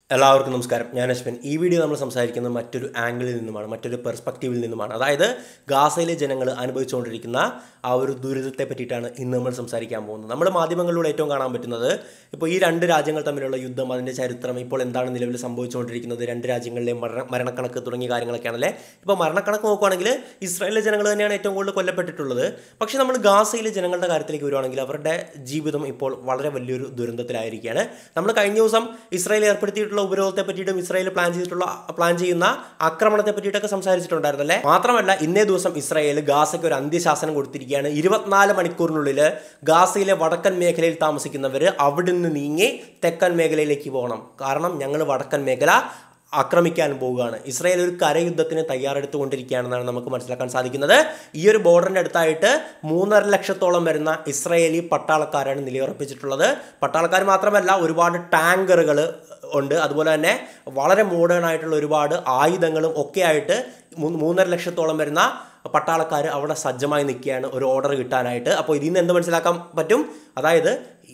എല്ലാവർക്കും നമസ്കാരം ഞാൻ അശ്വിൻ ഈ വീഡിയോ നമ്മൾ സംസാരിക്കുന്നത് മറ്റൊരു ആംഗിളിൽ നിന്നുമാണ് മറ്റൊരു പെർസ്പെക്റ്റീവിൽ നിന്നുമാണ് അതായത് ഗാസയിലെ ജനങ്ങൾ അനുഭവിച്ചുകൊണ്ടിരിക്കുന്ന ആ ഒരു ദുരിതത്തെ പറ്റിയിട്ടാണ് ഇന്ന് നമ്മൾ സംസാരിക്കാൻ പോകുന്നത് നമ്മൾ മാധ്യമങ്ങളിലൂടെ ഏറ്റവും കാണാൻ പറ്റുന്നത് ഇപ്പോൾ ഈ രണ്ട് രാജ്യങ്ങൾ തമ്മിലുള്ള യുദ്ധം അതിൻ്റെ ചരിത്രം ഇപ്പോൾ എന്താണ് നിലവിൽ സംഭവിച്ചുകൊണ്ടിരിക്കുന്നത് രണ്ട് രാജ്യങ്ങളിലെ മരണ മരണക്കണക്ക് തുടങ്ങിയ കാര്യങ്ങളൊക്കെയാണല്ലേ ഇപ്പോൾ മരണക്കണക്ക് നോക്കുവാണെങ്കിൽ ഇസ്രായേലിലെ ജനങ്ങൾ തന്നെയാണ് ഏറ്റവും കൂടുതൽ കൊല്ലപ്പെട്ടിട്ടുള്ളത് പക്ഷേ നമ്മൾ ഗാസയിലെ ജനങ്ങളുടെ കാര്യത്തിലേക്ക് വരുവാണെങ്കിൽ അവരുടെ ജീവിതം ഇപ്പോൾ വളരെ വലിയൊരു ദുരന്തത്തിലായിരിക്കുകയാണ് നമ്മൾ കഴിഞ്ഞ ദിവസം ഇസ്രായേൽ ഏർപ്പെടുത്തിയിട്ടുള്ള ഉപരോധത്തെ പറ്റിയിട്ടും ഇസ്രായേൽ പ്ലാൻ ചെയ്തിട്ടുള്ള പ്ലാൻ ചെയ്യുന്ന ആക്രമണത്തെ പറ്റിയിട്ടൊക്കെ സംസാരിച്ചിട്ടുണ്ടായിരുന്നല്ലേ മാത്രമല്ല ഇന്നേ ദിവസം ഇസ്രായേൽ ഗാസയ്ക്ക് ഒരു അന്ത്യശാസനം കൊടുത്തിരിക്കുകയാണ് ഇരുപത്തിനാല് മണിക്കൂറിനുള്ളിൽ ഗാസയിലെ വടക്കൻ മേഖലയിൽ താമസിക്കുന്നവർ അവിടെ നിന്ന് നീങ്ങി തെക്കൻ മേഖലയിലേക്ക് പോകണം കാരണം ഞങ്ങൾ വടക്കൻ മേഖല ആക്രമിക്കാൻ പോവുകയാണ് ഇസ്രായേൽ ഒരു കരയുദ്ധത്തിന് തയ്യാറെടുത്തുകൊണ്ടിരിക്കുകയാണെന്നാണ് നമുക്ക് മനസ്സിലാക്കാൻ സാധിക്കുന്നത് ഈ ഒരു ബോർഡറിൻ്റെ അടുത്തായിട്ട് മൂന്നര ലക്ഷത്തോളം വരുന്ന ഇസ്രായേലി പട്ടാളക്കാരാണ് നിലയുറപ്പിച്ചിട്ടുള്ളത് പട്ടാളക്കാർ മാത്രമല്ല ഒരുപാട് ടാങ്കറുകൾ ഉണ്ട് അതുപോലെ തന്നെ വളരെ മോഡേൺ ആയിട്ടുള്ള ഒരുപാട് ആയുധങ്ങളും ഒക്കെ ആയിട്ട് മൂ- മൂന്നര ലക്ഷത്തോളം വരുന്ന പട്ടാളക്കാർ അവിടെ സജ്ജമായി നിൽക്കുകയാണ് ഒരു ഓർഡർ കിട്ടാനായിട്ട് അപ്പോൾ ഇതിൽ നിന്ന് എന്ത് മനസ്സിലാക്കാൻ പറ്റും അതായത്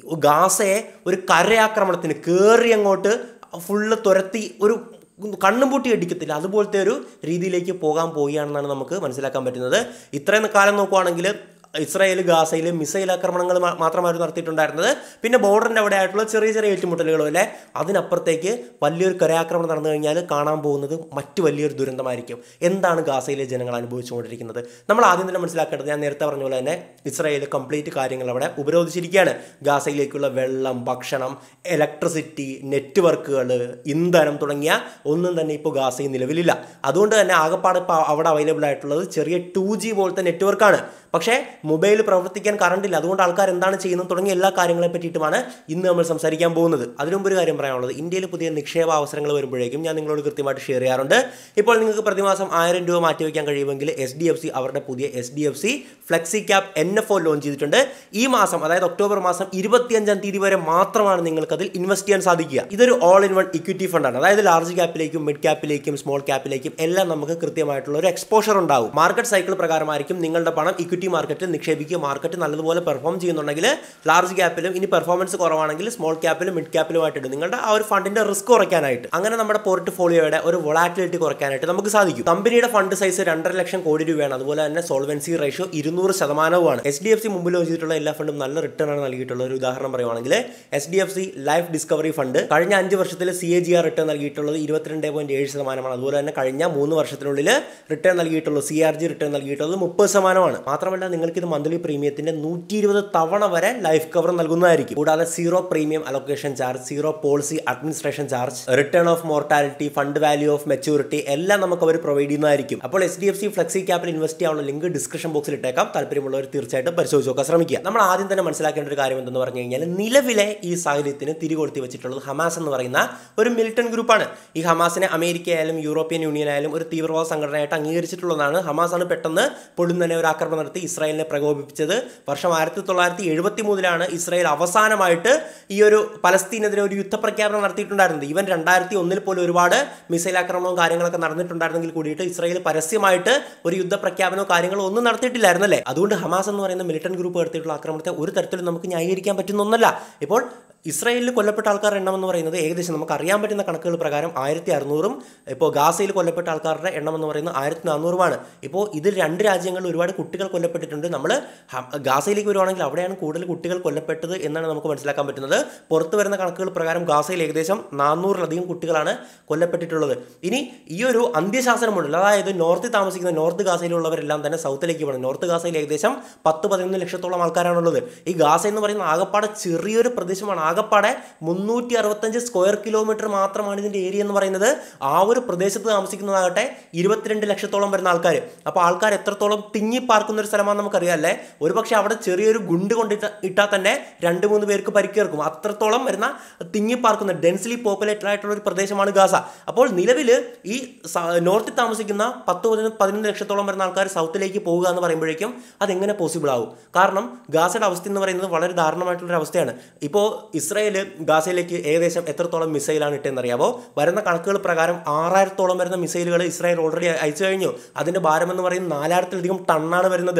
ഗാസയെ ഒരു കരയാക്രമണത്തിന് കയറി അങ്ങോട്ട് ഫുള്ള് തുരത്തി ഒരു കണ്ണും പൂട്ടി അടിക്കത്തില്ല അതുപോലത്തെ ഒരു രീതിയിലേക്ക് പോകാൻ പോവുകയാണെന്നാണ് നമുക്ക് മനസ്സിലാക്കാൻ പറ്റുന്നത് ഇത്രയും കാലം നോക്കുവാണെങ്കിൽ ഇസ്രായേൽ ഗാസയിൽ മിസൈൽ ആക്രമണങ്ങൾ മാ- മാത്രമായിരുന്നു നടത്തിയിട്ടുണ്ടായിരുന്നത് പിന്നെ ബോർഡറിൻ്റെ അവിടെ ആയിട്ടുള്ള ചെറിയ ചെറിയ ഏറ്റുമുട്ടലുകളും അല്ലേ അതിനപ്പുറത്തേക്ക് വലിയൊരു കരയാക്രമണം നടന്നു കഴിഞ്ഞാൽ കാണാൻ പോകുന്നത് മറ്റു വലിയൊരു ദുരന്തമായിരിക്കും എന്താണ് ഗാസയിലെ ജനങ്ങൾ അനുഭവിച്ചുകൊണ്ടിരിക്കുന്നത് നമ്മൾ ആദ്യം തന്നെ മനസ്സിലാക്കേണ്ടത് ഞാൻ നേരത്തെ പറഞ്ഞ പോലെ തന്നെ ഇസ്രായേൽ കംപ്ലീറ്റ് കാര്യങ്ങൾ അവിടെ ഉപരോധിച്ചിരിക്കുകയാണ് ഗാസയിലേക്കുള്ള വെള്ളം ഭക്ഷണം ഇലക്ട്രിസിറ്റി നെറ്റ്വർക്കുകൾ ഇന്ധനം തുടങ്ങിയ ഒന്നും തന്നെ ഇപ്പോൾ ഗാസയിൽ നിലവിലില്ല അതുകൊണ്ട് തന്നെ ആകപ്പാട് ഇപ്പോൾ അവിടെ അവൈലബിൾ ആയിട്ടുള്ളത് ചെറിയ ടു ജി പോലത്തെ നെറ്റ്വർക്കാണ് പക്ഷേ മൊബൈൽ പ്രവർത്തിക്കാൻ കറണ്ട് ഇല്ല അതുകൊണ്ട് ആൾക്കാർ എന്താണ് ചെയ്യുന്നത് തുടങ്ങിയ എല്ലാ കാര്യങ്ങളെ പറ്റിയിട്ടുമാണ് ഇന്ന് നമ്മൾ സംസാരിക്കാൻ പോകുന്നത് അതിനു മുമ്പ് ഒരു കാര്യം പറയാനുള്ളത് ഇന്ത്യയിൽ പുതിയ നിക്ഷേപ അവസരങ്ങൾ വരുമ്പോഴേക്കും ഞാൻ നിങ്ങളോട് കൃത്യമായിട്ട് ഷെയർ ചെയ്യാറുണ്ട് ഇപ്പോൾ നിങ്ങൾക്ക് പ്രതിമാസം ആയിരം രൂപ മാറ്റിവെക്കാൻ കഴിയുമെങ്കിൽ എസ് ഡി എഫ് സി അവരുടെ പുതിയ S D F C flexi cap N F O launch ചെയ്തിട്ടുണ്ട് ഈ മാസം അതായത് ഒക്ടോബർ മാസം ഇരുപത്തിയഞ്ചാം തീയതി വരെ മാത്രമാണ് നിങ്ങൾക്ക് അതിൽ ഇൻവെസ്റ്റ് ചെയ്യാൻ സാധിക്കുക ഇതൊരു ഓൾ ഇൻ വൺ ഇക്വിറ്റി ഫണ്ടാണ് അതായത് ലാർജ് ക്യാപ്പിലേക്കും മിഡ് ക്യാപ്പിലേക്കും സ്മോൾ ക്യാപ്പിലേക്കും എല്ലാം നമുക്ക് കൃത്യമായിട്ടുള്ള ഒരു എക്സ്പോഷർ ഉണ്ടാവും മാർക്കറ്റ് സൈക്കിൾ പ്രകാരമായിരിക്കും നിങ്ങളുടെ പണം ഇക്വിറ്റി മാർക്കറ്റിൽ നിക്ഷേപിക്കുക മാർക്കറ്റ് നല്ലതുപോലെ പെർഫോം ചെയ്യുന്നുണ്ടെങ്കിൽ ലാർജ് ക്യാപ്പിലും ഇനി പെർഫോമൻസ് കുറവാണെങ്കിൽ സ്മോൾ ക്യാപ്പിലും മിഡ് ക്യാപ്പിലുമായിട്ട് ഇടും നിങ്ങളുടെ ആ ഒരു ഫണ്ടിന്റെ റിസ്ക് കുറയ്ക്കാനായിട്ട് അങ്ങനെ നമ്മുടെ പോർട്ട്ഫോളിയോയുടെ ഒരു വൊളാറ്റിലിറ്റി കുറയ്ക്കാനായിട്ട് നമുക്ക് സാധിക്കും കമ്പനിയുടെ ഫണ്ട് സൈസ് രണ്ടര ലക്ഷം കോടി രൂപയാണ് അതുപോലെ തന്നെ സോൾവൻസി റേഷ്യോ ഇരുന്നൂറ് ശതമാനവുമാണ് എസ് ഡി എഫ് സി മുമ്പിൽ വെച്ചിട്ടുള്ള എല്ലാ ഫണ്ടും നല്ല റിട്ടേൺ ആണ് നൽകിയിട്ടുള്ള ഒരു ഉദാഹരണം പറയുവാണെങ്കിൽ S D F C life discovery fund കഴിഞ്ഞ അഞ്ച് വർഷത്തിൽ C A G R return നൽകിയിട്ടുള്ളത് ഇരുപത്തിരണ്ട് പോയിന്റ് ഏഴ് ശതമാനമാണ് അതുപോലെ തന്നെ കഴിഞ്ഞ മൂന്ന് വർഷത്തിനുള്ളിൽ റിട്ടേൺ നൽകിയിട്ടുള്ളത് സി ആർ ജി റിട്ടേൺ നൽകിയിട്ടുള്ളത് മുപ്പത് ശതമാനമാണ് മാത്രമല്ല നിങ്ങൾക്ക് ഇത് മന്ത്ലി പ്രീമിയത്തിന്റെ നൂറ്റി ഇരുപത് തവണ വരെ ലൈഫ് കവർ നൽകുന്നതായിരിക്കും കൂടാതെ zero premium allocation charge zero policy administration charge return of mortality fund value of maturity എല്ലാം നമുക്ക് അവർ പ്രൊവൈഡ് ചെയ്യുന്നതായിരിക്കും അപ്പോൾ S D F C flexi ക്യാപിൽ ഇൻവെസ്റ്റ് ചെയ്യാനുള്ള ലിങ്ക് ഡിസ്ക്രിപ്ഷൻ ബോക്സിൽ ഇട്ടേക്കാം താല്പര്യമുള്ളവർ തീർച്ചയായിട്ടും പരിശോധിച്ച് നോക്കാൻ ശ്രമിക്കുക നമ്മൾ ആദ്യം തന്നെ മനസ്സിലാക്കേണ്ട ഒരു കാര്യം എന്തെന്ന് പറഞ്ഞു കഴിഞ്ഞാൽ നിലവിലെ ഈ സാഹചര്യത്തിന് തിരികൊളുത്തി വെച്ചിട്ടുള്ളത് ഹമാസ് എന്ന് പറയുന്ന ഒരു മിലിറ്റൻ ഗ്രൂപ്പാണ് ഈ ഹമാസിനെ അമേരിക്ക ആയാലും യൂറോപ്യൻ യൂണിയൻ ആയാലും ഒരു തീവ്രവാദ സംഘടനയായിട്ട് അംഗീകരിച്ചിട്ടുള്ളതാണ് ഹമാസാണ് പെട്ടെന്ന് പൊടും തന്നെ ഒരു ആക്രമണം നടത്തി ഇസ്രായേലിനെ പ്രകോപിപ്പിച്ചത് വർഷം ആയിരത്തി തൊള്ളായിരത്തി എഴുപത്തി മൂന്നിലാണ് ഇസ്രായേൽ അവസാനമായിട്ട് ഈ ഒരു പലസ്തീനെതിരെ ഒരു യുദ്ധപ്രഖ്യാപനം നടത്തിയിട്ടുണ്ടായിരുന്നത് ഇവൻ രണ്ടായിരത്തി ഒന്നിൽ പോലും ഒരുപാട് മിസൈൽ ആക്രമണവും കാര്യങ്ങളൊക്കെ നടന്നിട്ടുണ്ടായിരുന്നെങ്കിൽ കൂടിയിട്ട് ഇസ്രായേൽ പരസ്യമായിട്ട് ഒരു യുദ്ധപ്രഖ്യാപനമോ കാര്യങ്ങളോ ഒന്നും നടത്തിയിട്ടില്ലായിരുന്നല്ലേ അതുകൊണ്ട് ഹമാസ് എന്ന് പറയുന്ന മിലിറ്റൻ ഗ്രൂപ്പ് നടത്തിയിട്ടുള്ള ആക്രമണത്തെ ഒരു തരത്തിലും നമുക്ക് ന്യായീകരിക്കാൻ പറ്റുന്ന ഒന്നല്ല ഇപ്പോൾ ഇസ്രായേലിൽ കൊല്ലപ്പെട്ട ആൾക്കാരുടെ എണ്ണം എന്ന് പറയുന്നത് ഏകദേശം നമുക്ക് അറിയാൻ പറ്റുന്ന കണക്കുകൾ പ്രകാരം ആയിരത്തി അറുന്നൂറും ഇപ്പോൾ ഗാസയിൽ കൊല്ലപ്പെട്ട ആൾക്കാരുടെ എണ്ണം എന്ന് പറയുന്നത് ആയിരത്തി നാനൂറുമാണ് ഇപ്പോൾ ഇതിൽ രണ്ട് രാജ്യങ്ങളിൽ ഒരുപാട് കുട്ടികൾ കൊല്ലപ്പെട്ടിട്ടുണ്ട് നമ്മൾ ഗാസയിലേക്ക് വരുവാണെങ്കിൽ അവിടെയാണ് കൂടുതൽ കുട്ടികൾ കൊല്ലപ്പെട്ടത് എന്നാണ് നമുക്ക് മനസ്സിലാക്കാൻ പറ്റുന്നത് പുറത്തു വരുന്ന കണക്കുകൾ പ്രകാരം ഗാസയിൽ ഏകദേശം നാനൂറിലധികം കുട്ടികളാണ് കൊല്ലപ്പെട്ടിട്ടുള്ളത് ഇനി ഈ ഒരു അന്ത്യശാസനമുണ്ടല്ലോ അതായത് നോർത്തിൽ താമസിക്കുന്ന നോർത്ത് ഗാസയിലുള്ളവരെല്ലാം തന്നെ സൗത്തിലേക്ക് പോകണം നോർത്ത് ഗാസയിൽ ഏകദേശം പത്ത് പതിനൊന്ന് ലക്ഷത്തോളം ആൾക്കാരാണുള്ളത് ഈ ഗാസ എന്ന് പറയുന്ന ആകപ്പാടെ ചെറിയൊരു പ്രദേശമാണ് ആകപ്പാടെ മുന്നൂറ്റി അറുപത്തഞ്ച് സ്ക്വയർ കിലോമീറ്റർ മാത്രമാണ് ഇതിൻ്റെ ഏരിയ എന്ന് പറയുന്നത് ആ ഒരു പ്രദേശത്ത് താമസിക്കുന്നതാകട്ടെ ഇരുപത്തിരണ്ട് ലക്ഷത്തോളം വരുന്ന ആൾക്കാർ അപ്പോൾ ആൾക്കാർ എത്രത്തോളം തിങ്ങി പാർക്കുന്ന ഒരു സ്ഥലമാണെന്ന് നമുക്കറിയാം അല്ലേ ഒരുപക്ഷെ അവിടെ ചെറിയൊരു ഗുണ്ട് കൊണ്ടിട്ട് ഇട്ടാൽ തന്നെ രണ്ട് മൂന്ന് പേർക്ക് പരിക്കേർക്കും അത്രത്തോളം വരുന്ന തിങ്ങി പാർക്കുന്ന ഡെൻസ്ലി പോപ്പുലേറ്റഡ് ആയിട്ടുള്ള ഒരു പ്രദേശമാണ് ഗാസ അപ്പോൾ നിലവിൽ ഈ സ- നോർത്തിൽ താമസിക്കുന്ന പത്ത് പതിനൊന്ന് പതിനൊന്ന് ലക്ഷത്തോളം വരുന്ന ആൾക്കാർ സൗത്തിലേക്ക് പോവുക എന്ന് പറയുമ്പോഴേക്കും അതെങ്ങനെ പോസിബിൾ ആവും കാരണം ഗാസയുടെ അവസ്ഥ എന്ന് പറയുന്നത് വളരെ ദാരുണമായിട്ടുള്ള ഒരു അവസ്ഥയാണ് ഇപ്പോൾ ഇസ്രായേൽ ഗാസയിലേക്ക് ഏകദേശം എത്രത്തോളം മിസൈലാണ് ഇട്ടെന്ന് അറിയാമോ വരുന്ന കണക്കുകൾ പ്രകാരം ആറായിരത്തോളം വരുന്ന മിസൈലുകൾ ഇസ്രായേൽ ഓൾറെഡി അയച്ചു കഴിഞ്ഞു അതിന്റെ ഭാരം എന്ന് പറയുന്നത് നാലായിരത്തിലധികം ടണ്ണാണ് വരുന്നത്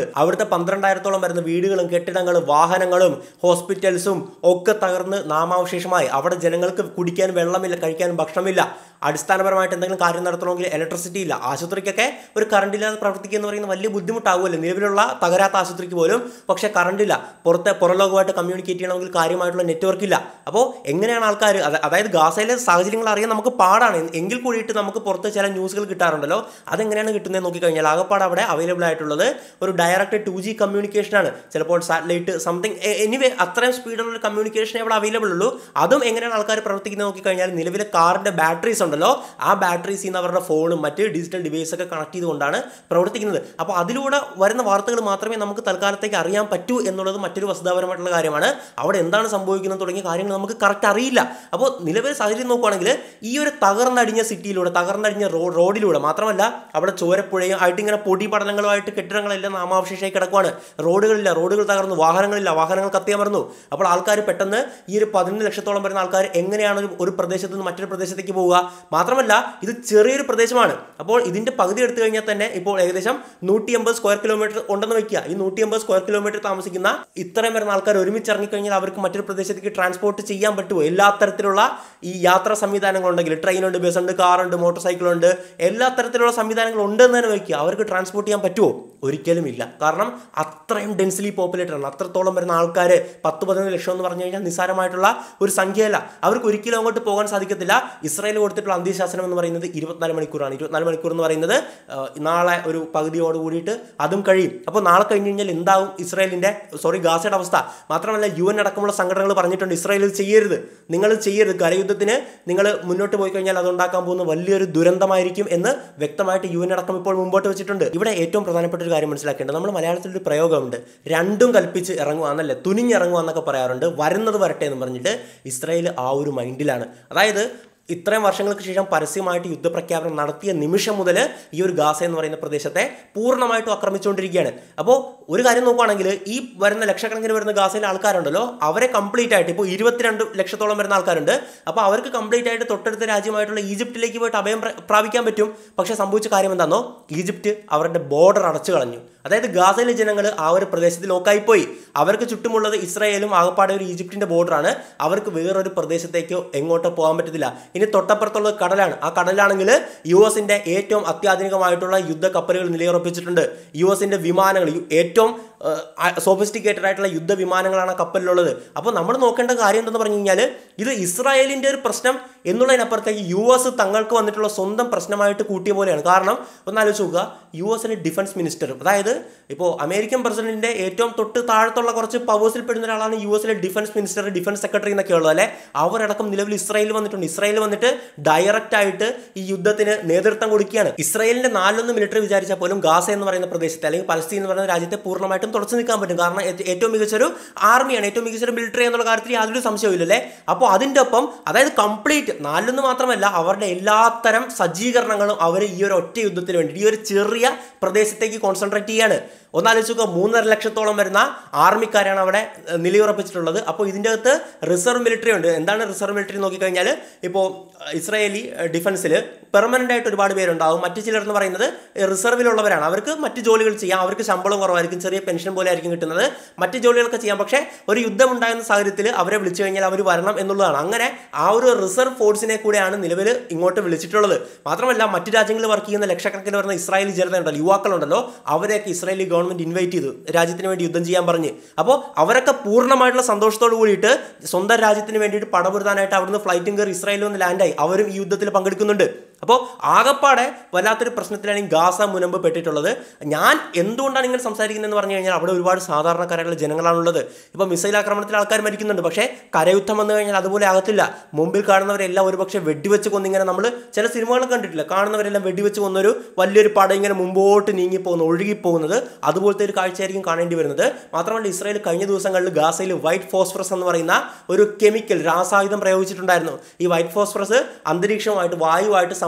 അവിടുത്തെ പന്ത്രണ്ടായിരത്തോളം വരുന്ന വീടുകളും കെട്ടിടങ്ങളും വാഹനങ്ങളും ഹോസ്പിറ്റൽസും ഒക്കെ തകർന്ന് നാമാവശേഷമായി അവിടെ ജനങ്ങൾക്ക് കുടിക്കാൻ വെള്ളമില്ല കഴിക്കാൻ ഭക്ഷണമില്ല അടിസ്ഥാനപരമായിട്ട് എന്തെങ്കിലും കാര്യം നടത്തണമെങ്കിൽ ഇലക്ട്രിസിറ്റി ഇല്ല ആശുപത്രിക്കൊക്കെ ഒരു കറണ്ട് ഇല്ലാതെ പ്രവർത്തിക്കുക എന്ന് പറയുന്നത് വലിയ ബുദ്ധിമുട്ടാകുമല്ലോ നിലവിലുള്ള തകരാത്ത ആശുപത്രിക്ക് പോലും പക്ഷേ കറണ്ട് ഇല്ല പുറത്തെ പുറലോകമായിട്ട് കമ്മ്യൂണിക്കേറ്റ് ചെയ്യണമെങ്കിൽ കാര്യമായിട്ടുള്ള നെറ്റ്വർക്ക് ഇല്ല അപ്പോൾ എങ്ങനെയാണ് ആൾക്കാർ അതായത് ഗാസയിലെ സാഹചര്യങ്ങൾ അറിയാൻ നമുക്ക് പാടാണ് എങ്കിൽ കൂടിയിട്ട് നമുക്ക് പുറത്ത് ചില ന്യൂസുകൾ കിട്ടാറുണ്ടല്ലോ അതെങ്ങനെയാണ് കിട്ടുന്നത് നോക്കിക്കഴിഞ്ഞാൽ ആകപ്പാട് അവിടെ അവൈലബിൾ ആയിട്ടുള്ളത് ഒരു ഡയറക്റ്റ് ടു ജി കമ്മ്യൂണിക്കേഷനാണ് ചിലപ്പോൾ സാറ്റലൈറ്റ് സംതിങ് എനിവേ അത്രയും സ്പീഡുള്ള ഒരു കമ്മ്യൂണിക്കേഷൻ അവിടെ അവൈലബിൾ ഉള്ളൂ അതും എങ്ങനെയാണ് ആൾക്കാർ പ്രവർത്തിക്കുന്നത് നോക്കിക്കഴിഞ്ഞാൽ നിലവിലെ കാറിന്റെ ബാറ്ററീസ് ഉണ്ടല്ലോ ആ ബാറ്ററീസ് നിന്ന് അവരുടെ ഫോണും മറ്റ് ഡിജിറ്റൽ ഡിവൈസ് ഒക്കെ കണക്ട് ചെയ്തുകൊണ്ടാണ് പ്രവർത്തിക്കുന്നത് അപ്പോൾ അതിലൂടെ വരുന്ന വാർത്തകൾ മാത്രമേ നമുക്ക് തൽക്കാലത്തേക്ക് അറിയാൻ പറ്റൂ എന്നുള്ളത് മറ്റൊരു വസ്തുതാപരമായിട്ടുള്ള കാര്യമാണ് അവിടെ എന്താണ് സംഭവിക്കുന്നത് തുടങ്ങിയ കാര്യങ്ങൾ നമുക്ക് കറക്റ്റ് അറിയില്ല അപ്പോൾ നിലവിലെ സാഹചര്യം നോക്കുവാണെങ്കിൽ ഈ ഒരു തകർന്നടിഞ്ഞ സിറ്റിയിലൂടെ തകർന്നടിഞ്ഞ റോ റോഡിലൂടെ മാത്രമല്ല അവിടെ ചോരപ്പുഴയും ആയിട്ട് ഇങ്ങനെ പൊടി പടലങ്ങളുമായിട്ട് കെട്ടിടങ്ങളെല്ലാം നാമാവശേഷമായി കിടക്കുവാണ് റോഡുകളില്ല റോഡുകൾ തകർന്നു വാഹനങ്ങളില്ല വാഹനങ്ങൾ കത്തിയമർന്നു അപ്പോൾ ആൾക്കാർ പെട്ടെന്ന് ഈ ഒരു പതിനൊന്ന് ലക്ഷത്തോളം വരുന്ന ആൾക്കാർ എങ്ങനെയാണ് ഒരു- ഒരു പ്രദേശത്ത് നിന്ന് മറ്റൊരു പ്രദേശത്തേക്ക് പോവുക മാത്രമല്ല ഇത് ചെറിയൊരു പ്രദേശമാണ് അപ്പോൾ ഇതിന്റെ പകുതി എടുത്തു കഴിഞ്ഞാൽ തന്നെ ഇപ്പോൾ ഏകദേശം നൂറ്റി അമ്പത് സ്ക്വയർ കിലോമീറ്റർ ഉണ്ടെന്ന് വയ്ക്കുക ഈ നൂറ്റി അമ്പത് സ്ക്വയർ കിലോമീറ്റർ താമസിക്കുന്ന ഇത്രയും വരുന്ന ആൾക്കാർ ഒരുമിച്ച് ഇറങ്ങിക്കഴിഞ്ഞാൽ അവർക്ക് മറ്റൊരു പ്രദേശത്തേക്ക് ട്രാൻസ്പോർട്ട് ചെയ്യാൻ പറ്റുമോ എല്ലാ തരത്തിലുള്ള ഈ യാത്രാ സംവിധാനങ്ങളുണ്ടെങ്കിൽ ട്രെയിനുണ്ട് ബസ്സുണ്ട് കാറുണ്ട് മോട്ടോർ സൈക്കിളുണ്ട് എല്ലാ തരത്തിലുള്ള സംവിധാനങ്ങൾ ഉണ്ടെന്ന് തന്നെ വയ്ക്കുക അവർക്ക് ട്രാൻസ്പോർട്ട് ചെയ്യാൻ പറ്റുമോ ഒരിക്കലും ഇല്ല കാരണം അത്രയും ഡെൻസിലി പോപ്പുലേറ്റഡ് ആണ് അത്രത്തോളം വരുന്ന ആൾക്കാർ പത്ത് പതിനൊന്ന് ലക്ഷം എന്ന് പറഞ്ഞു കഴിഞ്ഞാൽ നിസ്സാരമായിട്ടുള്ള ഒരു സംഖ്യയല്ല അവർക്ക് ഒരിക്കലും അങ്ങോട്ട് പോകാൻ സാധിക്കത്തില്ല ഇസ്രായേൽ കൊടുത്തിട്ടുള്ള അന്ത്യശാസനം എന്ന് പറയുന്നത് ഇരുപത്തിനാല് മണിക്കൂറാണ് ഇരുപത്തിനാല് മണിക്കൂർ എന്ന് പറയുന്നത് ആ, നാളെ ഒരു പകുതിയോട് കൂടിയിട്ട് അതും കഴിയും അപ്പോൾ നാളെ കഴിഞ്ഞ് കഴിഞ്ഞാൽ എന്താവും ഇസ്രായേലിന്റെ സോറി ഗാസയുടെ അവസ്ഥ മാത്രമല്ല യു എൻ അടക്കമുള്ള സംഘടനകൾ പറഞ്ഞിട്ടുണ്ട് ഇസ്രായേൽ ഇത് ചെയ്യരുത് നിങ്ങൾ ചെയ്യരുത് കരയുദ്ധത്തിന് നിങ്ങൾ മുന്നോട്ട് പോയി കഴിഞ്ഞാൽ അത് ഉണ്ടാക്കാൻ പോകുന്ന വലിയൊരു ദുരന്തമായിരിക്കും എന്ന് വ്യക്തമായിട്ട് യു എൻ അടക്കം ഇപ്പോൾ മുമ്പോട്ട് വെച്ചിട്ടുണ്ട് ഇവിടെ ഏറ്റവും പ്രധാനപ്പെട്ട ഒരു കാര്യം മനസ്സിലാക്കേണ്ടത് നമ്മൾ മലയാളത്തിൽ ഒരു പ്രയോഗമുണ്ട് രണ്ടും കൽപ്പിച്ച് ഇറങ്ങുക എന്നല്ലേ തുനിഞ്ഞിറങ്ങുക എന്നൊക്കെ പറയാറുണ്ട് വരുന്നത് വരട്ടെ എന്ന് പറഞ്ഞിട്ട് ഇസ്രായേൽ ആ ഒരു മൈൻഡിലാണ് അതായത് ഇത്രയും വർഷങ്ങൾക്ക് ശേഷം പരസ്യമായിട്ട് യുദ്ധപ്രഖ്യാപനം നടത്തിയ നിമിഷം മുതൽ ഈ ഒരു ഗാസ എന്ന് പറയുന്ന പ്രദേശത്തെ പൂർണ്ണമായിട്ടും ആക്രമിച്ചുകൊണ്ടിരിക്കുകയാണ് അപ്പോൾ ഒരു കാര്യം നോക്കുകയാണെങ്കിൽ ഈ വരുന്ന ലക്ഷക്കണക്കിന് വരുന്ന ഗാസയിലെ ആൾക്കാരുണ്ടല്ലോ അവരെ കംപ്ലീറ്റ് ആയിട്ട് ഇപ്പോൾ ഇരുപത്തിരണ്ട് ലക്ഷത്തോളം വരുന്ന ആൾക്കാരുണ്ട് അപ്പോൾ അവർക്ക് കംപ്ലീറ്റ് ആയിട്ട് തൊട്ടടുത്ത രാജ്യമായിട്ടുള്ള ഈജിപ്തിലേക്ക് പോയിട്ട് അഭയം പ്ര- പ്രാപിക്കാൻ പറ്റും പക്ഷേ സംഭവിച്ച കാര്യം എന്താണെന്നോ ഈജിപ്റ്റ് അവരുടെ ബോർഡർ അടച്ചു കളഞ്ഞു അതായത് ഗാസയിലെ ജനങ്ങൾ ആ ഒരു പ്രദേശത്ത് ലോക്കായിപ്പോയി അവർക്ക് ചുറ്റുമുള്ളത് ഇസ്രായേലും ആകപ്പാടെ ഒരു ഈജിപ്തിന്റെ ബോർഡറാണ് അവർക്ക് വേറൊരു പ്രദേശത്തേക്കോ എങ്ങോട്ടോ പോകാൻ പറ്റത്തില്ല ഇനി തൊട്ടപ്പുറത്തുള്ളത് കടലാണ് ആ കടലാണെങ്കിൽ യു എസിന്റെ ഏറ്റവും അത്യാധുനികമായിട്ടുള്ള യുദ്ധ കപ്പലുകൾ നിലയുറപ്പിച്ചിട്ടുണ്ട് യു എസിന്റെ വിമാനങ്ങൾ യു- ഏറ്റവും സോഫിസ്റ്റിക്കേറ്റഡ് ആയിട്ടുള്ള യുദ്ധ വിമാനങ്ങളാണ് ആ കപ്പലിലുള്ളത് അപ്പോൾ നമ്മൾ നോക്കേണ്ട കാര്യം എന്തെന്ന് പറഞ്ഞു കഴിഞ്ഞാൽ ഇത് ഇസ്രായേലിന്റെ ഒരു പ്രശ്നം എന്നുള്ളതിനപ്പുറത്തേക്ക് യു എസ് തങ്ങൾക്ക് വന്നിട്ടുള്ള സ്വന്തം പ്രശ്നമായിട്ട് കൂട്ടിയ പോലെയാണ് കാരണം ഒന്ന് ആലോചിച്ച് നോക്കുക യു എസിലെ ഡിഫൻസ് മിനിസ്റ്റർ അതായത് ഇപ്പോൾ അമേരിക്കൻ പ്രസിഡന്റിന്റെ ഏറ്റവും തൊട്ട് താഴത്തുള്ള കുറച്ച് പവേഴ്സിൽ പെടുന്ന ഒരാളാണ് യു എസിലെ ഡിഫൻസ് മിനിസ്റ്റർ ഡിഫൻസ് സെക്രട്ടറി എന്നൊക്കെ ഉള്ളത് അല്ലെ അവരടക്കം നിലവിൽ ഇസ്രായേൽ വന്നിട്ടുണ്ട് ഇസ്രായേൽ വന്നിട്ട് ഡയറക്റ്റ് ആയിട്ട് ഈ യുദ്ധത്തിന് നേതൃത്വം കൊടുക്കുകയാണ് ഇസ്രായേലിന്റെ നാലൊന്ന് മിലിറ്ററി വിചാരിച്ചാൽ പോലും ഗാസ എന്ന് പറയുന്ന പ്രദേശത്തെ അല്ലെങ്കിൽ പലസ്തീൻ എന്ന് പറയുന്ന രാജ്യത്തെ പൂർണ്ണമായിട്ടും തുടച്ചു നിൽക്കാൻ പറ്റും കാരണം ഏ- ഏറ്റവും മികച്ചൊരു ആർമിയാണ് ഏറ്റവും മികച്ചൊരു മിലിറ്ററി എന്നുള്ള കാര്യത്തിൽ യാതൊരു സംശയമില്ലല്ലേ അപ്പോൾ അതിൻ്റെ ഒപ്പം അതായത് കംപ്ലീറ്റ് നാലിലൊന്ന് മാത്രമല്ല അവരുടെ എല്ലാത്തരം സജ്ജീകരണങ്ങളും അവർ ഈ ഒരു ഒറ്റ യുദ്ധത്തിന് വേണ്ടി ഈ ഒരു ചെറിയ പ്രദേശത്തേക്ക് കോൺസെൻട്രേറ്റ് ചെയ്യാണ് ഒന്നാലോചിക്കുക മൂന്നര ലക്ഷത്തോളം വരുന്ന ആർമിക്കാരാണ് അവിടെ ഏഹ്, നിലയുറപ്പിച്ചിട്ടുള്ളത് അപ്പോൾ ഇതിൻ്റെ അകത്ത് റിസർവ് മിലിറ്ററി ഉണ്ട് എന്താണ് റിസർവ് മിലിറ്ററി നോക്കിക്കഴിഞ്ഞാൽ ഇപ്പോൾ ഇസ്രായേലി ഡിഫൻസിൽ പെർമനൻ്റ് ആയിട്ട് ഒരുപാട് പേരുണ്ടാവും മറ്റു ചിലർ എന്ന് പറയുന്നത് റിസർവിലുള്ളവരാണ് അവർക്ക് മറ്റ് ജോലികൾ ചെയ്യാം അവർക്ക് ശമ്പളം കുറവായിരിക്കും ചെറിയ പെൻഷൻ പോലെ ആയിരിക്കും കിട്ടുന്നത് മറ്റ് ജോലികളൊക്കെ ചെയ്യാം പക്ഷേ ഒരു യുദ്ധം ഉണ്ടാകുന്ന സാഹചര്യത്തിൽ അവരെ വിളിച്ചു കഴിഞ്ഞാൽ അവർ വരണം എന്നുള്ളതാണ് അങ്ങനെ ആ ഒരു റിസർവ് ഫോഴ്സിനെ കൂടെയാണ് നിലവിൽ ഇങ്ങോട്ട് വിളിച്ചിട്ടുള്ളത് മാത്രമല്ല മറ്റു രാജ്യങ്ങളിൽ വർക്ക് ചെയ്യുന്ന ലക്ഷക്കണക്കിന് വരുന്ന ഇസ്രായേലി ജനത ഉണ്ടല്ലോ യുവാക്കളുണ്ടല്ലോ അവരെയൊക്കെ ഇസ്രായേലി ഗവൺമെന്റ് ഇൻവൈറ്റ് ചെയ്തു രാജ്യത്തിന് വേണ്ടി യുദ്ധം ചെയ്യാൻ പറഞ്ഞ് അപ്പോൾ അവരൊക്കെ പൂർണ്ണമായിട്ടുള്ള സന്തോഷത്തോട് കൂടിയിട്ട് സ്വന്തം രാജ്യത്തിന് വേണ്ടിയിട്ട് പടപൊരുതാനായിട്ട് അവിടുന്ന് ഫ്ലൈറ്റും കയറി ഇസ്രായേലിൽ വന്ന് ലാൻഡായി അവരും ഈ യുദ്ധത്തിൽ പങ്കെടുക്കുന്നുണ്ട് അപ്പോൾ ആകപ്പാടെ വല്ലാത്തൊരു പ്രശ്നത്തിലാണ് ഈ ഗാസ മുനമ്പ് പെട്ടിട്ടുള്ളത് ഞാൻ എന്തുകൊണ്ടാണ് ഇങ്ങനെ സംസാരിക്കുന്നതെന്ന് പറഞ്ഞു കഴിഞ്ഞാൽ അവിടെ ഒരുപാട് സാധാരണക്കാരായിട്ടുള്ള ജനങ്ങളാണുള്ളത് ഇപ്പോൾ മിസൈൽ ആക്രമണത്തിൽ ആൾക്കാർ മരിക്കുന്നുണ്ട് പക്ഷേ കരയുദ്ധം വന്നു കഴിഞ്ഞാൽ അതുപോലെ ആകത്തില്ല മുമ്പിൽ കാണുന്നവരെല്ലാം ഒരുപക്ഷെ വെടിവെച്ച് കൊന്നിങ്ങനെ നമ്മൾ ചില സിനിമകൾ കണ്ടിട്ടില്ല കാണുന്നവരെല്ലാം വെടിവെച്ച് കൊന്നൊരു വലിയൊരു പടം ഇങ്ങനെ മുമ്പോട്ട് നീങ്ങിപ്പോകുന്നു ഒഴുകിപ്പോകുന്നത് അതുപോലത്തെ ഒരു കാഴ്ചയായിരിക്കും കാണേണ്ടി വരുന്നത് മാത്രമല്ല ഇസ്രായേൽ കഴിഞ്ഞ ദിവസങ്ങളിൽ ഗാസയിൽ വൈറ്റ് ഫോസ്ഫറസ് എന്ന് പറയുന്ന ഒരു കെമിക്കൽ രാസായുധം പ്രയോഗിച്ചിട്ടുണ്ടായിരുന്നു ഈ വൈറ്റ് ഫോസ്ഫറസ് അന്തരീക്ഷവുമായിട്ട് വായുവായിട്ട്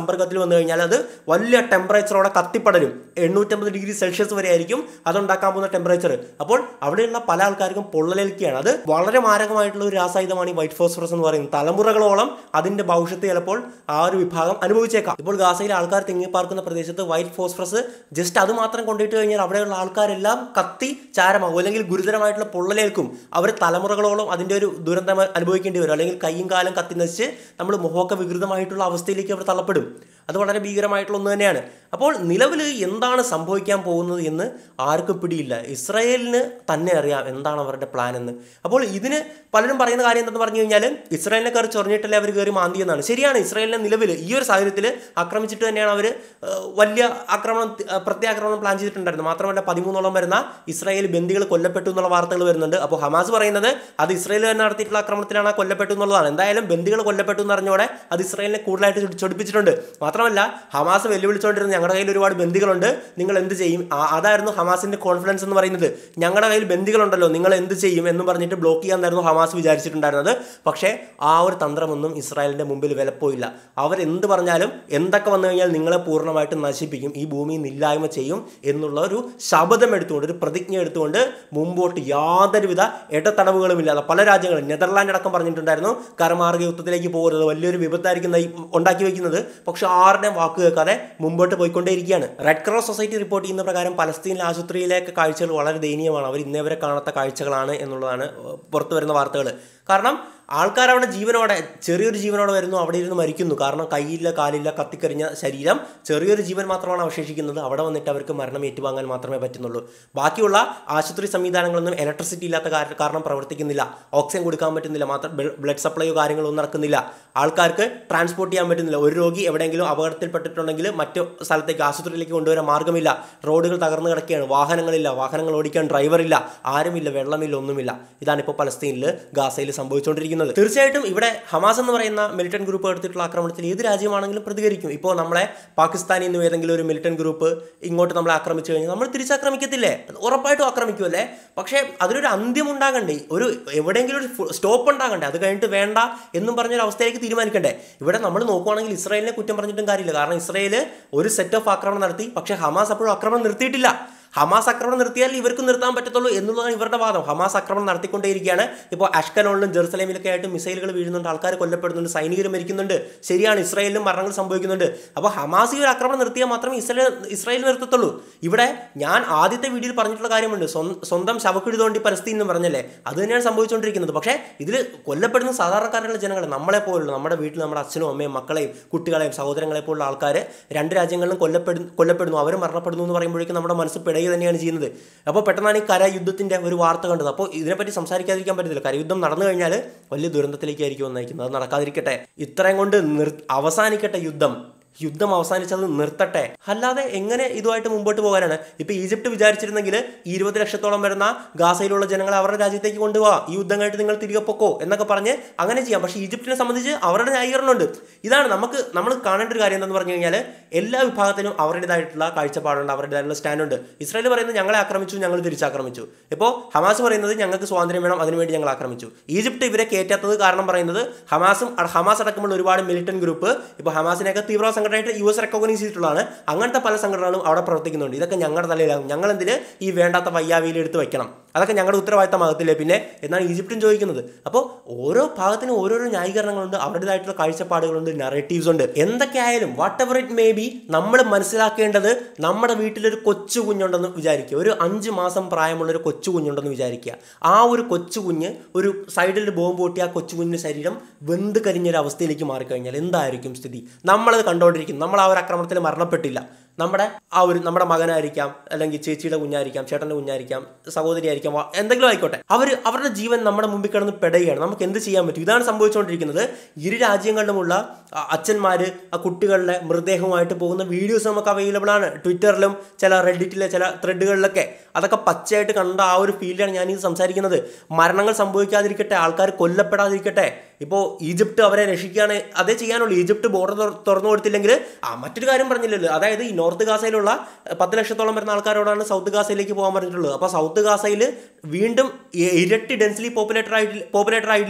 സമ്പർക്കത്തിൽ വന്നു കഴിഞ്ഞാൽ അത് വലിയ ടെമ്പറേച്ചറോടെ കത്തിപ്പടരും എണ്ണൂറ്റമ്പത് ഡിഗ്രി സെൽഷ്യസ് വരെ ആയിരിക്കും അതുണ്ടാക്കാൻ പോകുന്ന ടെമ്പറേച്ചർ അപ്പോൾ അവിടെയുള്ള പല ആൾക്കാർക്കും പൊള്ളലേൽക്കുകയാണ് അത് വളരെ മാരകമായിട്ടുള്ള ഒരു രാസായുധമാണ് ഈ വൈറ്റ് ഫോസ്ഫറസ് എന്ന് പറയുന്നത് തലമുറകളോളം അതിന്റെ ഭവിഷ്യത്ത് ചിലപ്പോൾ ആ ഒരു വിഭാഗം അനുഭവിച്ചേക്കാം ഇപ്പോൾ ഗാസയിലെ ആൾക്കാർ തിങ്ങിപ്പാർക്കുന്ന പ്രദേശത്ത് വൈറ്റ് ഫോസ്ഫറസ് ജസ്റ്റ് അത് മാത്രം കൊണ്ടിട്ട് കഴിഞ്ഞാൽ അവിടെയുള്ള ആൾക്കാരെല്ലാം കത്തി ചാരമാകും അല്ലെങ്കിൽ ഗുരുതരമായിട്ടുള്ള പൊള്ളലേൽക്കും അവർ തലമുറകളോളം അതിന്റെ ഒരു ദുരന്തം അനുഭവിക്കേണ്ടി വരും അല്ലെങ്കിൽ കൈയും കാലം കത്തി നശിച്ച് നമ്മൾ മുഖമൊക്കെ വികൃതമായിട്ടുള്ള അവസ്ഥയിലേക്ക് അവർ തള്ളപ്പെടും അത് വളരെ ഭീകരമായിട്ടുള്ള ഒന്ന് തന്നെയാണ് അപ്പോൾ നിലവിൽ എന്താണ് സംഭവിക്കാൻ പോകുന്നത് എന്ന് ആർക്കും പിടിയില്ല ഇസ്രായേലിന് തന്നെ അറിയാം എന്താണ് അവരുടെ പ്ലാൻ എന്ന് അപ്പോൾ ഇതിന് പലരും പറയുന്ന കാര്യം എന്തെന്ന് പറഞ്ഞു കഴിഞ്ഞാൽ ഇസ്രായേലിനെ കയറി ചൊറിഞ്ഞിട്ടല്ലേ അവർ കയറി മാന്തി എന്നാണ് ശരിയാണ് ഇസ്രായേലിനെ നിലവിൽ ഈ ഒരു സാഹചര്യത്തിൽ ആക്രമിച്ചിട്ട് തന്നെയാണ് അവർ വലിയ ആക്രമണം ഏഹ്, പ്രത്യാക്രമണം പ്ലാൻ ചെയ്തിട്ടുണ്ടായിരുന്നു മാത്രമല്ല പതിമൂന്നോളം വരുന്ന ഇസ്രായേൽ ബന്ദികൾ കൊല്ലപ്പെട്ടു എന്നുള്ള വാർത്തകൾ വരുന്നുണ്ട് അപ്പോൾ ഹമാസ് പറയുന്നത് അത് ഇസ്രായേൽ തന്നെ നടത്തിയിട്ടുള്ള ആക്രമണത്തിലാണ് ആ കൊല്ലപ്പെട്ടു എന്നുള്ളതാണ് എന്തായാലും ബന്ദികൾ കൊല്ലപ്പെട്ടു എന്ന് അറിഞ്ഞോടെ അത് ഇസ്രായേലിനെ കൂടുതലായിട്ട് ചൊടി- ചൊടിപ്പിച്ചിട്ടുണ്ട് മാത്രമല്ല ഹമാസ് വെല്ലുവിളിച്ചുകൊണ്ടിരുന്ന ഞങ്ങളുടെ കയ്യിൽ ഒരുപാട് ബന്ദികളുണ്ട് നിങ്ങൾ എന്ത് ചെയ്യും ആ- അതായിരുന്നു ഹമാസിന്റെ കോൺഫിഡൻസ് എന്ന് പറയുന്നത് ഞങ്ങളുടെ കയ്യിൽ ബന്ദികളുണ്ടല്ലോ നിങ്ങൾ എന്ത് ചെയ്യും എന്ന് പറഞ്ഞിട്ട് ബ്ലോക്ക് ചെയ്യാന്നായിരുന്നു ഹമാസ് വിചാരിച്ചിട്ടുണ്ടായിരുന്നത് പക്ഷേ ആ ഒരു തന്ത്രമൊന്നും ഇസ്രായേലിന്റെ മുമ്പിൽ വിലപ്പോയില്ല അവരെന്ത് പറഞ്ഞാലും എന്തൊക്കെ വന്നു കഴിഞ്ഞാൽ നിങ്ങളെ പൂർണ്ണമായിട്ട് നശിപ്പിക്കും ഈ ഭൂമിയിൽ നിന്ന് ഇല്ലായ്മ ചെയ്യും എന്നുള്ള ഒരു ശപഥം എടുത്തുകൊണ്ട് ഒരു പ്രതിജ്ഞ എടുത്തുകൊണ്ട് മുമ്പോട്ട് യാതൊരുവിധ ഇടതടവുകളും ഇല്ലാതെ പല രാജ്യങ്ങളും നെതർലാൻഡ് അടക്കം പറഞ്ഞിട്ടുണ്ടായിരുന്നു കരമാർഗ യുദ്ധത്തിലേക്ക് പോകരുത് വലിയൊരു വിപത്തായിരിക്കും നയി- ഉണ്ടാക്കി വെക്കുന്നത് പക്ഷെ ആരുടെയും വാക്ക് കേൾക്കാതെ മുമ്പോട്ട് പോയിക്കൊണ്ടേയിരിക്കുകയാണ് റെഡ് ക്രോസ് സൊസൈറ്റി റിപ്പോർട്ട് ചെയ്യുന്ന പ്രകാരം പലസ്തീൻ ആശുപത്രിയിലേക്ക് കാഴ്ചകൾ വളരെ ദയനീയമാണ് അവർ ഇന്നേവരെ കാണാത്ത കാഴ്ചകളാണ് എന്നുള്ളതാണ് പുറത്തു വരുന്ന വാർത്തകൾ കാരണം ആൾക്കാർ അവിടെ ജീവനോടെ ചെറിയൊരു ജീവനോടെ വരുന്നു അവിടെ ഇരുന്ന് മരിക്കുന്നു കാരണം കൈയില്ല കാലില്ല കത്തിക്കരിഞ്ഞ ശരീരം ചെറിയൊരു ജീവൻ മാത്രമാണ് അവശേഷിക്കുന്നത് അവിടെ വന്നിട്ട് അവർക്ക് മരണം ഏറ്റുവാങ്ങാൻ മാത്രമേ പറ്റുന്നുള്ളൂ ബാക്കിയുള്ള ആശുപത്രി സംവിധാനങ്ങളൊന്നും ഇലക്ട്രിസിറ്റി ഇല്ലാത്ത കാര- കാരണം പ്രവർത്തിക്കുന്നില്ല ഓക്സിജൻ കൊടുക്കാൻ പറ്റുന്നില്ല മാത്രം ബ്ലഡ് സപ്ലൈയോ കാര്യങ്ങളോ ഒന്നും നടക്കുന്നില്ല ആൾക്കാർക്ക് ട്രാൻസ്പോർട്ട് ചെയ്യാൻ പറ്റുന്നില്ല ഒരു രോഗി എവിടെയെങ്കിലും അപകടത്തിൽപ്പെട്ടിട്ടുണ്ടെങ്കിൽ മറ്റു സ്ഥലത്തേക്ക് ആശുപത്രിയിലേക്ക് കൊണ്ടുവരാൻ മാർഗ്ഗമില്ല റോഡുകൾ തകർന്നു കിടക്കുകയാണ് വാഹനങ്ങളില്ല വാഹനങ്ങൾ ഓടിക്കാൻ ഡ്രൈവറില്ല ആരുമില്ല വെള്ളമില്ല ഒന്നുമില്ല ഇതാണ് ഇപ്പോൾ പലസ്തീനിൽ ഗാസയിൽ സംഭവിച്ചുകൊണ്ടിരിക്കുന്നത് തീർച്ചയായിട്ടും ഇവിടെ ഹമാസ് എന്ന് പറയുന്ന മിലിറ്റന്റ് ഗ്രൂപ്പ് എടുത്തിട്ടുള്ള ആക്രമണത്തിൽ ഏത് രാജ്യമാണെങ്കിലും പ്രതികരിക്കും ഇപ്പോൾ നമ്മളെ പാകിസ്ഥാനിൽ നിന്ന് ഏതെങ്കിലും ഒരു മിലിറ്റന്റ് ഗ്രൂപ്പ് ഇങ്ങോട്ട് നമ്മളെ ആക്രമിച്ചു കഴിഞ്ഞാൽ നമ്മൾ തിരിച്ചാക്രമിക്കത്തില്ലേ അത് ഉറപ്പായിട്ടും ആക്രമിക്കുമല്ലേ പക്ഷേ അതിനൊരു അന്ത്യം ഉണ്ടാകണ്ടേ ഒരു എവിടെയെങ്കിലും ഒരു സ്റ്റോപ്പ് ഉണ്ടാകണ്ടേ അത് കഴിഞ്ഞിട്ട് വേണ്ട എന്നും പറഞ്ഞൊരു അവസ്ഥയിലേക്ക് തീരുമാനിക്കണ്ടേ ഇവിടെ നമ്മൾ നോക്കുവാണെങ്കിൽ ഇസ്രായേലിനെ കുറ്റം പറഞ്ഞിട്ടും കാര്യമില്ല കാരണം ഇസ്രായേൽ ഒരു സെറ്റ് ഓഫ് ആക്രമണം നടത്തി പക്ഷേ ഹമാസ് അപ്പോഴും ആക്രമണം നിർത്തിയിട്ടില്ല ഹമാസ് ആക്രമണം നിർത്തിയാൽ ഇവർക്ക് നിർത്താൻ പറ്റത്തുള്ളൂ എന്നുള്ളതാണ് ഇവരുടെ വാദം ഹമാസ് ആക്രമണം നടത്തിക്കൊണ്ടേയിരിക്കുകയാണ് ഇപ്പോൾ അഷ്കലോണിലും ജെറുസലേമിലൊക്കെ ആയിട്ട് മിസൈലുകൾ വീഴുന്നുണ്ട് ആൾക്കാർ കൊല്ലപ്പെടുന്നുണ്ട് സൈനികർ മരിക്കുന്നുണ്ട് ശരിയാണ് ഇസ്രായേലിലും മരണങ്ങൾ സംഭവിക്കുന്നുണ്ട് അപ്പോൾ ഹമാസ് ഈ ഒരു ആക്രമണം നിർത്തിയാൽ മാത്രമേ ഇസ്രായേൽ ഇസ്രായേൽ നിർത്തത്തുള്ളൂ ഇവിടെ ഞാൻ ആദ്യത്തെ വീഡിയോയിൽ പറഞ്ഞിട്ടുള്ള കാര്യമുണ്ട് സ്വ- സ്വന്തം ശവക്കുഴുതോണ്ടി പലസ്തീൻ എന്ന് പറഞ്ഞല്ലേ അത് തന്നെയാണ് സംഭവിച്ചുകൊണ്ടിരിക്കുന്നത് പക്ഷേ ഇതിൽ കൊല്ലപ്പെടുന്ന സാധാരണക്കാരുള്ള ജനങ്ങൾ നമ്മളെ പോലുള്ള നമ്മുടെ വീട്ടിൽ നമ്മുടെ അച്ഛനും അമ്മയും മക്കളെയും കുട്ടികളെയും സഹോദരങ്ങളെ പോലുള്ള ആൾക്കാർ രണ്ട് രാജ്യങ്ങളിലും കൊല്ലപ്പെടുന്നു കൊല്ലപ്പെടുന്നു അവർ മരണപ്പെടുന്നു എന്ന് പറയുമ്പോഴേക്കും നമ്മുടെ മനസ്സ് പിടയുക തന്നെയാണ് ചെയ്യുന്നത് അപ്പോൾ പെട്ടെന്നാണ് ഈ കരയുദ്ധത്തിൻ്റെ ഒരു വാർത്ത കണ്ടത് അപ്പോൾ ഇതിനെപ്പറ്റി സംസാരിക്കാതിരിക്കാൻ പറ്റത്തില്ല കരയുദ്ധം നടന്നു കഴിഞ്ഞാൽ വലിയ ദുരന്തത്തിലേക്കായിരിക്കും നയിക്കുന്നത് അത് നടക്കാതിരിക്കട്ടെ ഇത്രയും കൊണ്ട് നിർ അവസാനിക്കട്ടെ യുദ്ധം യുദ്ധം അവസാനിച്ചത് നിർത്തട്ടെ അല്ലാതെ എങ്ങനെ ഇതുമായിട്ട് മുമ്പോട്ട് പോകാനാണ് ഇപ്പൊ ഈജിപ്ത് വിചാരിച്ചിരുന്നെങ്കിൽ ഈ ഇരുപത് ലക്ഷത്തോളം വരുന്ന ഗാസയിലുള്ള ജനങ്ങളെ അവരുടെ രാജ്യത്തേക്ക് കൊണ്ടുപോകാം ഈ യുദ്ധം കഴിഞ്ഞിട്ട് നിങ്ങൾ തിരികെ പൊക്കോ എന്നൊക്കെ പറഞ്ഞ് അങ്ങനെ ചെയ്യാം പക്ഷേ ഈജിപ്തിനെ സംബന്ധിച്ച് അവരുടെ ന്യായീകരണമുണ്ട് ഇതാണ് നമുക്ക് നമ്മൾ കാണേണ്ട ഒരു കാര്യം എന്താണെന്ന് പറഞ്ഞു കഴിഞ്ഞാൽ എല്ലാ വിഭാഗത്തിനും അവരുടേതായിട്ടുള്ള കാഴ്ചപ്പാടുണ്ട് അവരുടേതായിട്ടുള്ള സ്റ്റാൻഡുണ്ട് ഇസ്രായേൽ പറയുന്നത് ഞങ്ങളെ ആക്രമിച്ചു ഞങ്ങൾ തിരിച്ചാക്രമിച്ചു ഇപ്പോൾ ഹമാസ് പറയുന്നത് ഞങ്ങൾക്ക് സ്വാതന്ത്ര്യം വേണം അതിനുവേണ്ടി ഞങ്ങൾ ആക്രമിച്ചു ഈജിപ്ത് ഇവരെ കയറ്റാത്തത് കാരണം പറയുന്നത് ഹമാസും ഹമാസ് അടക്കമുള്ള ഒരുപാട് മിലിറ്റന്റ് ഗ്രൂപ്പ് ഇപ്പോൾ ഹമാസിനെയൊക്കെ തീവ്ര സംഘടനയായിട്ട് യു എസ് റെക്കഗ്നൈസ് ചെയ്തിട്ടുള്ളതാണ് അങ്ങനത്തെ പല സംഘടനകളും അവിടെ പ്രവർത്തിക്കുന്നുണ്ട് ഇതൊക്കെ ഞങ്ങളുടെ തലയിലാകും ഞങ്ങൾ എന്തിന് ഈ വേണ്ടാത്ത വയ്യാവിയിൽ എടുത്ത് വെക്കണം അതൊക്കെ ഞങ്ങളുടെ ഉത്തരവാദിത്തമാകത്തില്ലേ പിന്നെ എന്നാണ് ഈജിപ്തും ചോദിക്കുന്നത് അപ്പോൾ ഓരോ ഭാഗത്തിനും ഓരോരോ ന്യായീകരണങ്ങളുണ്ട് അവരുടേതായിട്ടുള്ള കാഴ്ചപ്പാടുകളുണ്ട് നറേറ്റീവ്സ് ഉണ്ട് എന്തൊക്കെ ആയാലും whatever it may be നമ്മൾ മനസ്സിലാക്കേണ്ടത് നമ്മുടെ വീട്ടിലൊരു കൊച്ചു കുഞ്ഞുണ്ടെന്ന് വിചാരിക്കുക ഒരു അഞ്ച് മാസം പ്രായമുള്ള ഒരു കൊച്ചു കുഞ്ഞുണ്ടെന്ന് വിചാരിക്കുക ആ ഒരു കൊച്ചു കുഞ്ഞ് ഒരു സൈഡിൽ ബോംബ് പൊട്ടി ആ കൊച്ചു കുഞ്ഞിൻ്റെ ശരീരം വെന്ത് കരിഞ്ഞൊരു അവസ്ഥയിലേക്ക് മാറിക്കഴിഞ്ഞാൽ എന്തായിരിക്കും സ്ഥിതി നമ്മളത് കണ്ടുകൊണ്ടിരിക്കും നമ്മൾ ആ ഒരു ആക്രമണത്തിൽ മരണപ്പെട്ടില്ല നമ്മുടെ ആ ഒരു നമ്മുടെ മകനായിരിക്കാം അല്ലെങ്കിൽ ചേച്ചിയുടെ കുഞ്ഞായിരിക്കാം ചേട്ടൻ്റെ കുഞ്ഞായിരിക്കാം സഹോദരി ആയിരിക്കാം വാ- എന്തെങ്കിലും ആയിക്കോട്ടെ അവർ അവരുടെ ജീവൻ നമ്മുടെ മുമ്പിൽ കിടന്ന് പെടുകയാണ് നമുക്ക് എന്ത് ചെയ്യാൻ പറ്റും ഇതാണ് സംഭവിച്ചുകൊണ്ടിരിക്കുന്നത് ഇരു രാജ്യങ്ങളിലുമുള്ള ആ, അച്ഛന്മാര് ആ കുട്ടികളുടെ മൃതദേഹവുമായിട്ട് പോകുന്ന വീഡിയോസ് നമുക്ക് അവൈലബിൾ ആണ് ട്വിറ്ററിലും ചില റെഡിറ്റിലെ ചില ത്രെഡുകളിലൊക്കെ അതൊക്കെ പച്ചയായിട്ട് കണ്ട ആ ഒരു ഫീൽഡിലാണ് ഞാനിത് സംസാരിക്കുന്നത് മരണങ്ങൾ സംഭവിക്കാതിരിക്കട്ടെ ആൾക്കാർ കൊല്ലപ്പെടാതിരിക്കട്ടെ ഇപ്പോൾ ഈജിപ്ത് അവരെ രക്ഷിക്കുകയാണ് അതേ ചെയ്യാനുള്ളൂ ഈജിപ്ത് ബോർഡർ തുറന്നു കൊടുത്തില്ലെങ്കിൽ ആ മറ്റൊരു കാര്യം പറഞ്ഞില്ലല്ലോ അതായത് ഈ നോർത്ത് ഗാസയിലുള്ള ഏഹ്, പത്ത് ലക്ഷത്തോളം വരുന്ന ആൾക്കാരോടാണ് സൗത്ത് ഗാസയിലേക്ക് പോകാൻ പറഞ്ഞിട്ടുള്ളത് അപ്പോൾ സൗത്ത് ഗാസയിൽ വീണ്ടും ഇ- ഇരട്ടി ഡെൻസിലി പോപ്പുലേറ്റഡ് ആയിട്ട് പോപ്പുലേറ്റഡ് ആയിട്ടില്ലേ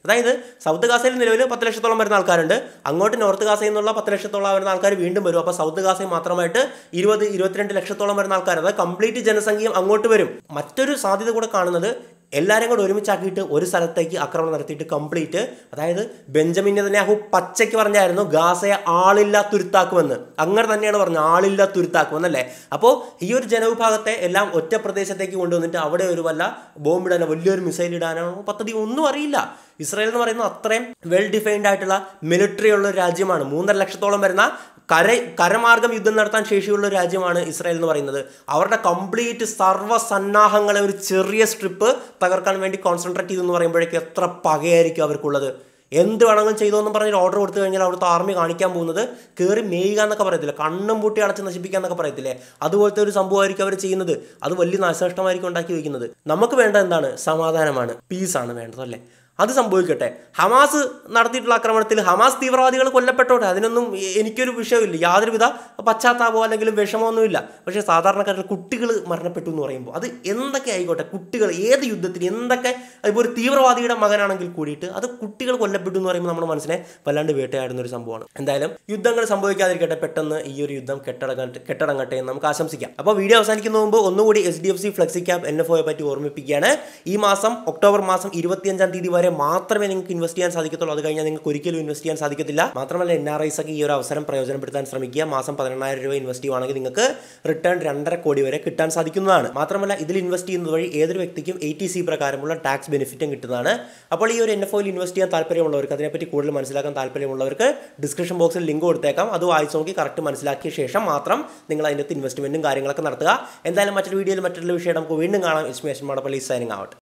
അതായത് സൗത്ത് ഗാസയിൽ നിലവിൽ പത്ത് ലക്ഷത്തോളം വരുന്ന ആൾക്കാരുണ്ട് അങ്ങോട്ട് നോർത്ത് ഗാസയിൽ നിന്നുള്ള പത്ത് ലക്ഷത്തോളം വരുന്ന ആൾക്കാർ വീണ്ടും വരും അപ്പോൾ സൗത്ത് ഗാസയിൽ മാത്രമായിട്ട് ഇരുപത് ഇരുപത്തിരണ്ട് ലക്ഷത്തോളം വരുന്ന ആൾക്കാർ അതായത് കംപ്ലീറ്റ് ജനസംഖ്യയും അങ്ങോട്ട് വരും മറ്റൊരു സാധ്യത കൂടെ കാണുന്നത് എല്ലാവരും കൂടെ ഒരുമിച്ചാക്കിയിട്ട് ഒരു സ്ഥലത്തേക്ക് ആക്രമണം നടത്തിയിട്ട് കംപ്ലീറ്റ് അതായത് ബെഞ്ചമിൻ നെതന്യാഹു പച്ചയ്ക്ക് പറഞ്ഞായിരുന്നു ഗാസയെ ആളില്ലാ തുരുത്താക്കുമെന്ന് അങ്ങനെ തന്നെയാണ് പറഞ്ഞത് ആളില്ലാ തുരുത്താക്കുമെന്നല്ലേ അപ്പോൾ ഈ ഒരു ജനവിഭാഗത്തെ എല്ലാം ഒറ്റ പ്രദേശത്തേക്ക് കൊണ്ടുവന്നിട്ട് അവിടെ ഒരു വല്ല ബോംബിടാനോ വലിയൊരു മിസൈൽ ഇടാനോ പദ്ധതി ഒന്നും അറിയില്ല ഇസ്രായേൽ എന്ന് പറയുന്നത് അത്രയും വെൽ ഡിഫൈൻഡ് ആയിട്ടുള്ള മിലിറ്ററി ഉള്ള ഒരു രാജ്യമാണ് മൂന്നര ലക്ഷത്തോളം വരുന്ന കര കരമാർഗം യുദ്ധം നടത്താൻ ശേഷിയുള്ള ഒരു രാജ്യമാണ് ഇസ്രായേൽ എന്ന് പറയുന്നത് അവരുടെ കംപ്ലീറ്റ് സർവ്വസന്നാഹങ്ങളെ ഒരു ചെറിയ സ്ട്രിപ്പ് തകർക്കാൻ വേണ്ടി കോൺസെൻട്രേറ്റ് ചെയ്തെന്ന് പറയുമ്പോഴേക്കും എത്ര പകയായിരിക്കും അവർക്കുള്ളത് എന്ത് വേണമെങ്കിലും ചെയ്തോന്നും പറഞ്ഞൊരു ഓർഡർ കൊടുത്തു കഴിഞ്ഞാൽ അവിടുത്തെ ആർമി കാണിക്കാൻ പോകുന്നത് കയറി മേയുക എന്നൊക്കെ പറയത്തില്ല കണ്ണും പൂട്ടി അടച്ച് നശിപ്പിക്കുക എന്നൊക്കെ പറയത്തില്ലേ അതുപോലത്തെ ഒരു സംഭവമായിരിക്കും അവർ ചെയ്യുന്നത് അത് വലിയ നാശനഷ്ടമായിരിക്കും ഉണ്ടാക്കി വയ്ക്കുന്നത് നമുക്ക് വേണ്ടത് എന്താണ് സമാധാനമാണ് പീസാണ് വേണ്ടത് അല്ലേ അത് സംഭവിക്കട്ടെ ഹമാസ് നടത്തിയിട്ടുള്ള ആക്രമണത്തിൽ ഹമാസ് തീവ്രവാദികൾ കൊല്ലപ്പെട്ടോട്ടെ അതിനൊന്നും എ- എനിക്കൊരു വിഷയമില്ല യാതൊരുവിധ പശ്ചാത്താപമോ അല്ലെങ്കിൽ വിഷമമൊന്നുമില്ല പക്ഷേ സാധാരണക്കാരുടെ കുട്ടികൾ മരണപ്പെട്ടു എന്ന് പറയുമ്പോൾ അത് എന്തൊക്കെ ആയിക്കോട്ടെ കുട്ടികൾ ഏത് യുദ്ധത്തിന് എന്തൊക്കെ അതിപ്പോൾ ഒരു തീവ്രവാദിയുടെ മകനാണെങ്കിൽ കൂടിയിട്ട് അത് കുട്ടികൾ കൊല്ലപ്പെട്ടു എന്ന് പറയുമ്പോൾ നമ്മുടെ മനസ്സിനെ വല്ലാണ്ട് വേട്ടയാടുന്ന ഒരു സംഭവമാണ് എന്തായാലും യുദ്ധങ്ങൾ സംഭവിക്കാതിരിക്കട്ടെ പെട്ടെന്ന് ഈ ഒരു യുദ്ധം കെട്ടടങ്ങട്ടെ കെട്ടടങ്ങട്ടെ എന്ന് നമുക്ക് ആശംസിക്കാം അപ്പോൾ വീഡിയോ അവസാനിക്കുന്ന മുമ്പ് ഒന്നുകൂടി H D F C flexi cap N F ഒയെ പറ്റി ഓർമ്മിപ്പിക്കുകയാണ് ഈ മാസം ഒക്ടോബർ മാസം ഇരുപത്തിയഞ്ചാം തീയതി വരെ മാത്രമേ നിങ്ങൾക്ക് ഇൻവെസ്റ്റ് ചെയ്യാൻ സാധിക്കത്തുള്ളൂ അത് കഴിഞ്ഞാൽ നിങ്ങൾക്ക് ഒരിക്കലും ഇൻവെസ്റ്റ് ചെയ്യാൻ സാധിക്കത്തില്ല മാത്രമല്ല എൻ ആർ ഐസ് ഒക്കെ ഈ ഒരു അവസരം പ്രയോജനപ്പെടുത്താൻ ശ്രമിക്കുക മാസം പതിനെണ്ണായിരം രൂപ ഇൻവെസ്റ്റ് ചെയ്യുവാണെങ്കിൽ നിങ്ങൾക്ക് റിട്ടേൺ രണ്ടര കോടി വരെ കിട്ടാൻ സാധിക്കുന്നതാണ് മാത്രമല്ല ഇതിൽ ഇൻവെസ്റ്റ് ചെയ്യുന്നത് വഴി ഏതൊരു വ്യക്തിക്കും എ ടി സി പ്രകാരമുള്ള ടാക്സ് ബെനിഫിറ്റും കിട്ടുന്നതാണ് അപ്പോൾ ഈ ഒരു എൻ എഫ് ഒയിൽ ഇൻവെസ്റ്റ് ചെയ്യാൻ താല്പര്യമുള്ളവർക്ക് അതിനെപ്പറ്റി കൂടുതൽ മനസ്സിലാക്കാൻ താല്പര്യമുള്ളവർക്ക് ഡിസ്ക്രിപ്ഷൻ ബോക്സിൽ ലിങ്ക് കൊടുത്തേക്കാം അത് വായിച്ച് നോക്കി കറക്റ്റ് മനസ്സിലാക്കിയ ശേഷം മാത്രം നിങ്ങൾ അതിൻ്റെ ഇൻവെസ്റ്റ്മെൻറ്റും കാര്യങ്ങളൊക്കെ നടത്തുക എന്തായാലും മറ്റൊരു വീഡിയോയിൽ മറ്റൊരു വിഷയം നമുക്ക് വീണ്ടും കാണാം ഇസ്മേഷൻ മടപ്പള്ളി സൈനിങ് ആവട്ടെ